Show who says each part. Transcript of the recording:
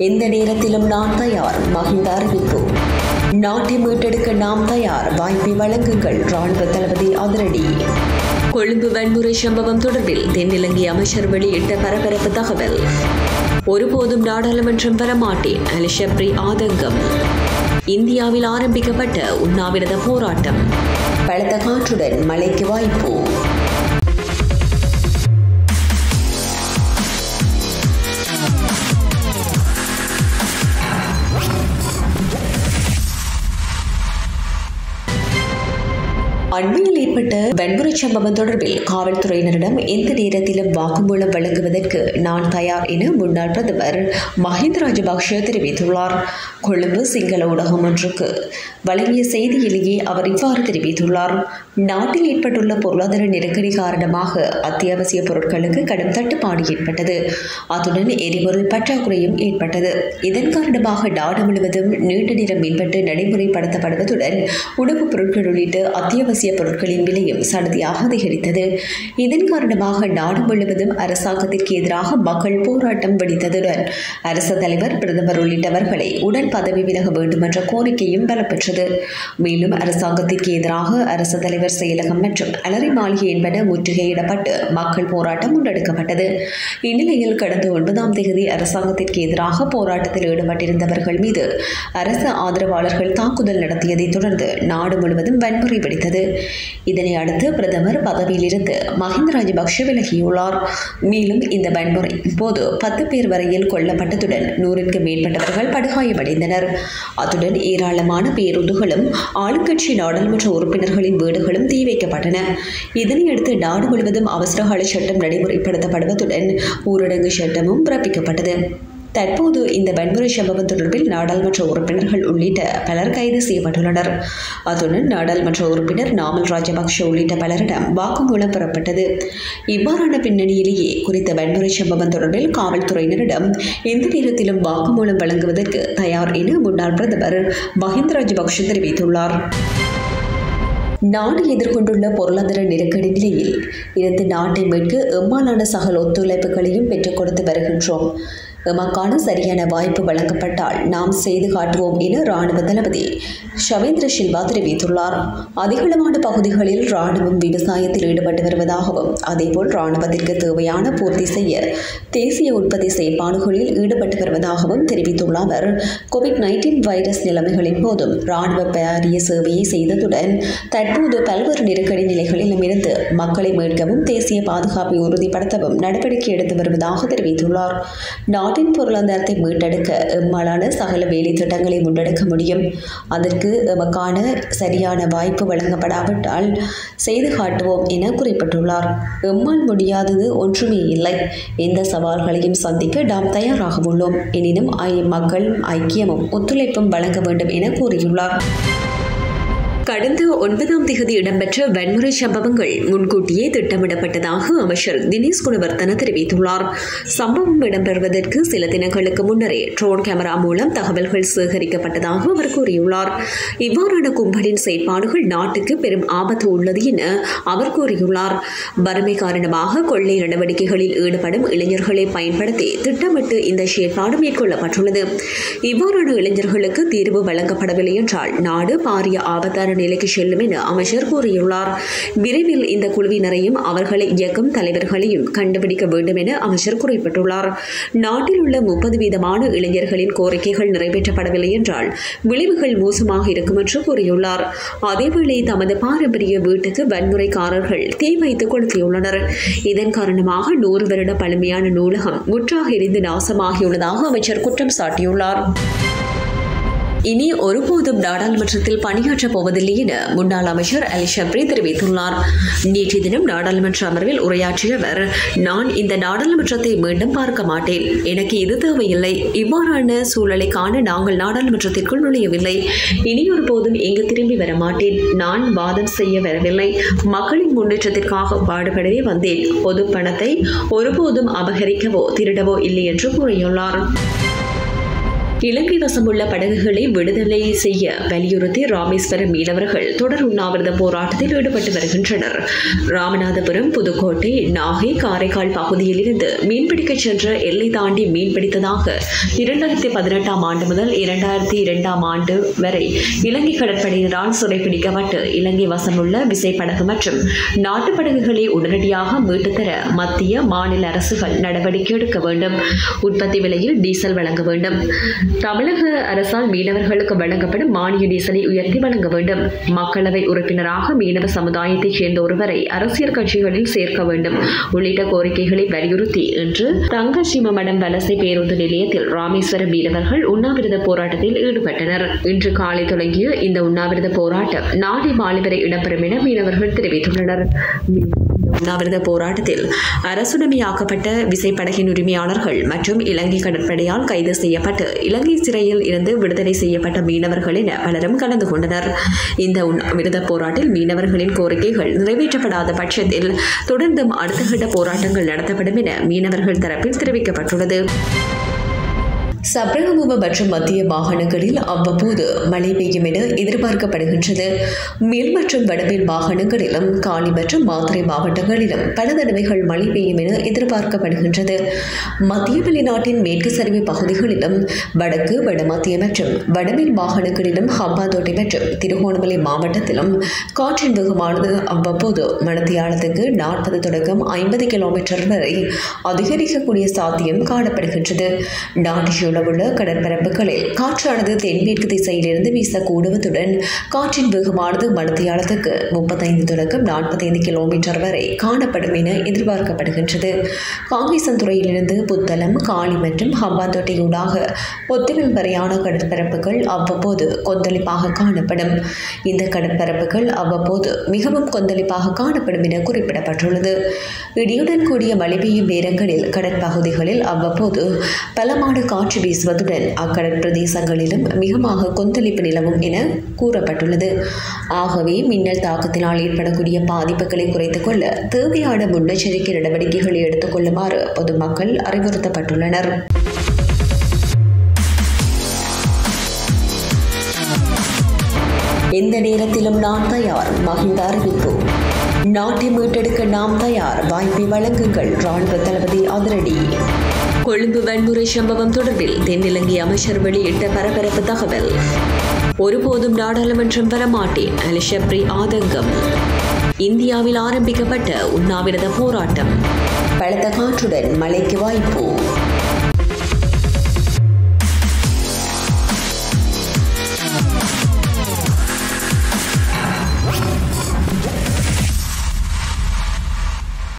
Speaker 1: எந்த நேரத்திலும் நான் தயார் மஹிந்த அறிவிப்பு நாட்டை மீட்டெடுக்க நாம் தயார் வாய்ப்பை வழங்குங்கள் ராணுவ தளபதி அதிரடி கொழும்பு வன்முறை சம்பவம் தொடர்பில் தென்னிலங்கை அமைச்சர் வெளியிட்ட பரபரப்பு தகவல் ஒருபோதும் நாடாளுமன்றம் வரமாட்டேன் அலிஷப்ரி ஆதங்கம் இந்தியாவில் ஆரம்பிக்கப்பட்ட உண்ணாவிரத போராட்டம் பலத்த காற்றுடன் மழைக்கு வாய்ப்பு அண்மையில் ஏற்பட்ட வன்முறை சம்பவம் தொடர்பில் காவல்துறையினரிடம் எந்த நேரத்திலும் வாக்குமூலம் வழங்குவதற்கு நான் தயார் என முன்னாள் பிரதமர் மஹிந்த ராஜபக்ஷ தெரிவித்துள்ளார் கொழும்பு சிங்கள ஊடகம் ஒன்றுக்கு வழங்கிய செய்தியிலேயே அவர் இவ்வாறு தெரிவித்துள்ளார் நாட்டில் ஏற்பட்டுள்ள பொருளாதார நெருக்கடி காரணமாக அத்தியாவசிய பொருட்களுக்கு கடும் தட்டுப்பாடு ஏற்பட்டது அத்துடன் எரிபொருள் பற்றாக்குறையும் ஏற்பட்டது இதன் காரணமாக நாடு முழுவதும் நீண்ட நேரம் மேம்பட்டு நடைமுறைப்படுத்தப்படுவதுடன் உணவுப் பொருட்கள் உள்ளிட்ட அத்தியாவசிய பொருட்களின் விலையும் சடதியாக அதிகரித்தது இதன் காரணமாக நாடு முழுவதும் அரசாங்கத்திற்கு எதிராக மக்கள் போராட்டம் வெடித்ததுடன் அரச தலைவர் பிரதமர் உள்ளிட்டவர்களை உடன் பதவி விலக வேண்டும் என்ற கோரிக்கையும் பலப்பெற்றது மேலும் அரசாங்கத்திற்கு எதிராக அரசு தலைவர் செயலகம் மற்றும் அலரி மாளிகை என்பன முற்றுகையிடப்பட்டு மக்கள் போராட்டம் முன்னெடுக்கப்பட்டது இந்நிலையில் கடந்த ஒன்பதாம் தேதி அரசாங்கத்திற்கு எதிராக போராட்டத்தில் ஈடுபட்டிருந்தவர்கள் மீது அரசு ஆதரவாளர்கள் தாக்குதல் நடத்தியதைத் தொடர்ந்து நாடு முழுவதும் வன்முறை வெடித்தது இதனை அடுத்து பிரதமர் பதவியிலிருந்து மஹிந்த ராஜபக்ஷ விலகியுள்ளார் மேலும் இந்த வன்முறை போது பத்து பேர் வரையில் கொல்லப்பட்டதுடன் நூறிற்கு மேற்பட்டவர்கள் படுகாயமடைந்தனர் அத்துடன் ஏராளமான பேருந்துகளும் ஆளுங்கட்சி நாடாளுமன்ற உறுப்பினர்களின் வீடுகளும் தீ வைக்கப்பட்டன இதனையடுத்து நாடு முழுவதும் அவசரகால சட்டம் நடைமுறைப்படுத்தப்படுவதுடன் ஊரடங்கு சட்டமும் பிறப்பிக்கப்பட்டது தற்போது இந்த வன்முறை சம்பவம் தொடர்பில் நாடாளுமன்ற உறுப்பினர்கள் உள்ளிட்ட பலர் கைது செய்யப்பட்டுள்ளனர் அத்துடன் நாடாளுமன்ற உறுப்பினர் நாமல் ராஜபக்ஷ உள்ளிட்ட பலரிடம் வாக்குமூலம் பெறப்பட்டது இவ்வாறான பின்னணியிலேயே குறித்த வன்முறை சம்பவம் தொடர்பில் காவல்துறையினரிடம் எந்த நேரத்திலும் வாக்குமூலம் வழங்குவதற்கு தயார் என முன்னாள் பிரதமர் மஹிந்த ராஜபக்ஷ தெரிவித்துள்ளார் நாடு எதிர்கொண்டுள்ள பொருளாதார நெருக்கடி நிலையில் இருந்து நாட்டை மீட்க எம்மாலான சகல ஒத்துழைப்புகளையும் பெற்றுக் கொடுத்து வருகின்றோம் எமக்கான சரியான வாய்ப்பு வழங்கப்பட்டால் நாம் செய்து காட்டுவோம் என ராணுவ தளபதி ஷவேந்திர சில்வா தெரிவித்துள்ளார் அதிகளவான பகுதிகளில் ராணுவம் விவசாயத்தில் ஈடுபட்டு வருவதாகவும் அதேபோல் ராணுவத்திற்கு தேவையான பூர்த்தி செய்ய தேசிய உற்பத்தி செயற்பாடுகளில் ஈடுபட்டு வருவதாகவும் தெரிவித்துள்ள அவர் கோவிட் நைன்டீன் வைரஸ் நிலைமைகளின் போதும் ராணுவ பாரிய சேவையை செய்ததுடன் தற்போது பல்வேறு நெருக்கடி நிலைகளிலும் இருந்து மக்களை மீட்கவும் தேசிய பாதுகாப்பை உறுதிப்படுத்தவும் நடவடிக்கை எடுத்து வருவதாக தெரிவித்துள்ளார் நாட்டின் பொருளாதாரத்தை மீட்டெடுக்க எம்மாலான சகல வேலை திட்டங்களை முன்னெடுக்க முடியும் அதற்கு எமக்கான சரியான வாய்ப்பு வழங்கப்படாவிட்டால் செய்து காட்டுவோம் என குறிப்பிட்டுள்ளார் எம்மால் முடியாதது ஒன்றுமே இல்லை எந்த சவால்களையும் சந்திக்க நாம் தயாராக உள்ளோம் எனினும் ஐ- மக்கள் ஐக்கியமும் ஒத்துழைப்பும் வழங்க வேண்டும் என கூறியுள்ளார் கடந்த ஒன்பதாம் தேதி இடம்பெற்ற வன்முறை சம்பவங்கள் முன்கூட்டியே திட்டமிடப்பட்டதாக அமைச்சர் தினேஷ் குணவர்த்தன தெரிவித்துள்ளார் சம்பவம் இடம்பெறுவதற்கு சில தினங்களுக்கு முன்னரே ட்ரோன் கேமரா மூலம் தகவல்கள் சேகரிக்கப்பட்டதாக அவர் கூறியுள்ளார் இவ்வாறான கும்பலின் செயற்பாடுகள் நாட்டுக்கு பெரும் ஆபத்து உள்ளது என அவர் கூறியுள்ளார் வறுமை காரணமாக கொள்ளை நடவடிக்கைகளில் ஈடுபடும் இளைஞர்களை பயன்படுத்தி திட்டமிட்டு இந்த செயற்பாடு மேற்கொள்ளப்பட்டுள்ளது இவ்வாறான இளைஞர்களுக்கு தீர்வு வழங்கப்படவில்லை என்றால் நாடு பாரிய ஆபத்தான நிலைக்கு செல்லும் என அமைச்சர் கூறியுள்ளார் விரைவில் இந்த குழுவினரையும் அவர்களை இயக்கும் தலைவர்களையும் கண்டுபிடிக்க வேண்டும் என அமைச்சர் குறிப்பிட்டுள்ளார் நாட்டில் உள்ள முப்பது வீதமான இளைஞர்களின் கோரிக்கைகள் நிறைவேற்றப்படவில்லை என்றால் விளைவுகள் மோசமாக இருக்கும் என்று கூறியுள்ளார் அதேவேளை தமது பாரம்பரிய வீட்டுக்கு வன்முறைக்காரர்கள் தீ வைத்து கொளுத்தியுள்ளனர் இதன் காரணமாக நூறு வருட பழமையான நூலகம் முற்றாக எரிந்து நாசமாகியுள்ளதாக அமைச்சர் குற்றம் சாட்டியுள்ளார் இனி ஒருபோதும் நாடாளுமன்றத்தில் பணியாற்றப் போவதில்லை என முன்னாள் அமைச்சர் அலி ஷப்ரி தெரிவித்துள்ளார் நேற்றைய தினம் நாடாளுமன்ற அமர்வில் உரையாற்றிய அவர் நான் இந்த நாடாளுமன்றத்தை மீண்டும் பார்க்க மாட்டேன் எனக்கு இது தேவையில்லை இவ்வாறான சூழலை காண நாங்கள் நாடாளுமன்றத்திற்குள் நுழையவில்லை இனி ஒருபோதும் இங்கு திரும்பி வர மாட்டேன் நான் வாதம் செய்ய வரவில்லை மக்களின் முன்னேற்றத்திற்காக பாடுபடவே வந்தேன் பொது பணத்தை ஒருபோதும் அபகரிக்கவோ திருடவோ இல்லை என்று கூறியுள்ளார் இலங்கை வசமுள்ள படகுகளை விடுதலை செய்ய வலியுறுத்தி ராமேஸ்வரம் மீனவர்கள் தொடர் உண்ணாவிரத போராட்டத்தில் ஈடுபட்டு வருகின்றனர் ராமநாதபுரம் புதுக்கோட்டை நாகை காரைக்கால் பகுதியில் இருந்து மீன்பிடிக்கச் சென்ற எல்லை தாண்டி மீன்பிடித்ததாக இரண்டாயிரத்தி பதினெட்டாம் ஆண்டு முதல் இரண்டாயிரத்தி இரண்டாம் ஆண்டு வரை இலங்கை கடற்படையினரால் சிறைப்பிடிக்கப்பட்டு இலங்கை வசமுள்ள விசைப்படகு மற்றும் நாட்டு படகுகளை உடனடியாக மீட்டுத்தர மத்திய மாநில அரசுகள் நடவடிக்கை எடுக்க வேண்டும் உற்பத்தி விலையில் டீசல் வழங்க வேண்டும் தமிழக அரசால் மீனவர்களுக்கு வழங்கப்படும் மானிய டீசலை உயர்த்தி வழங்க வேண்டும் மக்களவை உறுப்பினராக மீனவ சமுதாயத்தைச் சேர்ந்த ஒருவரை அரசியல் கட்சிகளில் சேர்க்க வேண்டும் உள்ளிட்ட கோரிக்கைகளை வலியுறுத்தி இன்று தங்க சிமமடம் வலசை பேருந்து நிலையத்தில் ராமேஸ்வரம் மீனவர்கள் உண்ணாவிரத போராட்டத்தில் ஈடுபட்டனர் இன்று காலை தொடங்கிய இந்த உண்ணாவிரத போராட்டம் நாளை மாலை வரை இடம்பெறும் என மீனவர்கள் தெரிவித்துள்ளனர் உண்ணாவிரத போராட்டத்தில் அரசுடைமையாக்கப்பட்ட விசைப்படகின் உரிமையாளர்கள் மற்றும் இலங்கை கடற்படையால் கைது செய்யப்பட்டு இலங்கை சிறையில் இருந்து விடுதலை செய்யப்பட்ட மீனவர்கள் என பலரும் கலந்து கொண்டனர் இந்த உண்ணாவிரத போராட்டில் மீனவர்களின் கோரிக்கைகள் நிறைவேற்றப்படாத பட்சத்தில் தொடர்ந்தும் அடுத்த கட்ட போராட்டங்கள் நடத்தப்படும் என மீனவர்கள் தரப்பில் தெரிவிக்கப்பட்டுள்ளது சப்ரகமுவ மற்றும் மத்திய மாகாணங்களில் அவ்வப்போது மழை பெய்யும் என எதிர்பார்க்கப்படுகின்றது மேல் மற்றும் வடமேல் மாகாணங்களிலும் காலி மற்றும் மாத்திரை மாவட்டங்களிலும் பல தடவைகள் மழை பெய்யும் என எதிர்பார்க்கப்படுகின்றது மத்திய வெளிநாட்டின் மேற்கு சரிவு பகுதிகளிலும் வடக்கு வடமத்திய மற்றும் வடமேல் மாகாணங்களிலும் ஹம்பாந்தோட்டை மற்றும் திருகோணமலை மாவட்டத்திலும் காற்றின் வேகமானது அவ்வப்போது மணத்தியாலத்துக்கு நாற்பது தொடக்கம் ஐம்பது கிலோமீட்டர் வரை அதிகரிக்கக்கூடிய சாத்தியம் காணப்படுகின்றது நாட்டில் உள்ள கடற்பரப்புகளில் காற்றானது தென்மேற்கு திசையிலிருந்து வீசக்கூடுவதுடன் காற்றின் வேகமானது மணித்தியாலத்துக்கு முப்பத்தைந்து தொடக்கம் நாற்பத்தைந்து கிலோமீட்டர் வரை காணப்படும் என எதிர்பார்க்கப்படுகின்றது காங்கேசன்துறையிலிருந்து புத்தளம் காளி மற்றும் ஹம்பாந்தோட்டையூடாக ஒத்துவில் வரையான கடற்பரப்புகள் அவ்வப்போது கொந்தளிப்பாக காணப்படும் இந்த கடற்பரப்புகள் அவ்வப்போது மிகவும் கொந்தளிப்பாக காணப்படும் என குறிப்பிடப்பட்டுள்ளது இடியுடன் கூடிய மழை பெய்யும் நேரங்களில் கடற்பகுதிகளில் அவ்வப்போது பலமான காற்று வீசுவதுடன் அக்கடற்பிரதேசங்களிலும் மிகமாக கொந்தளிப்பு நிலவும் என கூறப்பட்டுள்ளது ஆகவே மின்னல் தாக்கத்தினால் ஏற்படக்கூடிய பாதிப்புகளை குறைத்துக் கொள்ள தேவையான முன்னெச்சரிக்கை நடவடிக்கைகளை எடுத்துக் கொள்ளுமாறு பொதுமக்கள் அறிவுறுத்தப்பட்டுள்ளனர் எந்த நேரத்திலும் நான் தயார் மகிந்த அறிவிப்பு நாட்டை மீட்டெடுக்க நாம் தயார் வாய்ப்பை வழங்குங்கள் ராணுவ தளபதி அதிரடி கொழும்பு வன்முறை சம்பவம் தொடர்பில் தென்னிலங்கை அமைச்சர் வெளியிட்ட பரபரப்பு தகவல் ஒருபோதும் நாடாளுமன்றம் வரமாட்டேன் அலிஷப்ரி ஆதங்கம் இந்தியாவில் ஆரம்பிக்கப்பட்ட உண்ணாவிரத போராட்டம் பலத்த காற்றுடன் மழைக்கு வாய்ப்பு